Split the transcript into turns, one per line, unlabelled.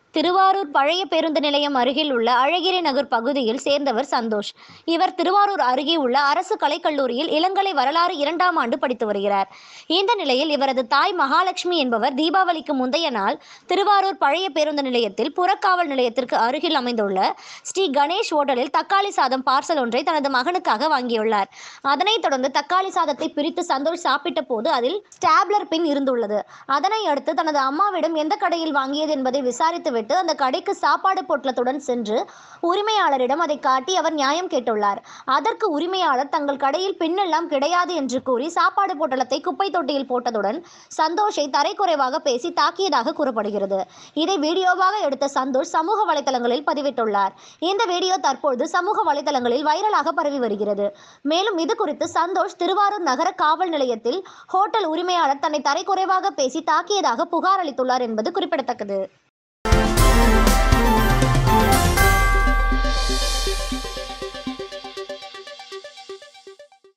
திருவாரூர் பழைய பேருந்து நிலையம் அருகில் உள்ள அழகிரி நகர் பகுதியில் சேர்ந்தவர் சந்தோஷ் இவர் திருவாரூர் அருகே உள்ள அரசு கலைக்கல்லூரியில் இளங்கலை வரலாறு இரண்டாம் ஆண்டு படித்து வருகிறார் இந்த நிலையில் இவரது தாய் மகாலட்சுமி என்பவர் தீபாவளிக்கு முந்தைய நாள் திருவாரூர் பழைய பேருந்து நிலையத்தில் புறக்காவல் நிலையத்திற்கு அருகில் அமைந்துள்ள ஸ்ரீ கணேஷ் ஹோட்டலில் தக்காளி சாதம் பார்சல் ஒன்றை தனது மகனுக்காக வாங்கியுள்ளார் அதனைத் தொடர்ந்து தக்காளி சாதத்தை பிரித்து சந்தோஷ் சாப்பிட்ட போது அதில் ஸ்டாப்லர் பின் இருந்துள்ளது அதனை அடுத்து தனது அம்மாவிடம் எந்த கடையில் வாங்கியது என்பதை விசாரித்துவிட்டு அந்த கடைக்கு சாப்பாடு பொட்டலத்துடன் சென்று உரிமையாளரிடம் அதை காட்டி அவர் நியாயம் கேட்டுள்ளார் அதற்கு உரிமையாளர் தங்கள் கடையில் பின்னெல்லாம் கிடையாது என்று கூறி சாப்பாடு பொட்டலத்தை குப்பை தொட்டியில் போட்டதுடன் சந்தோஷை தரைக்குறைவாக பேசி தாக்கியதாக கூறப்படுகிறது இதை வீடியோவாக எடுத்த சந்தோஷ் சமூக வலைதளங்களில் பதிவிட்டுள்ளார் இந்த வீடியோ தற்பொழுது சமூக வலைதளங்களில் வைரலாக பரவி வருகிறது மேலும் இது குறித்து சந்தோஷ் திருவாரூர் நகர காவல் நிலையத்தில் ஹோட்டல் உரிமையாளர் தன்னை தரைக்குறைவாக பேசி தாக்கியதாக புகார் அளித்துள்ளார் என்பது குறிப்பிடத்தக்கது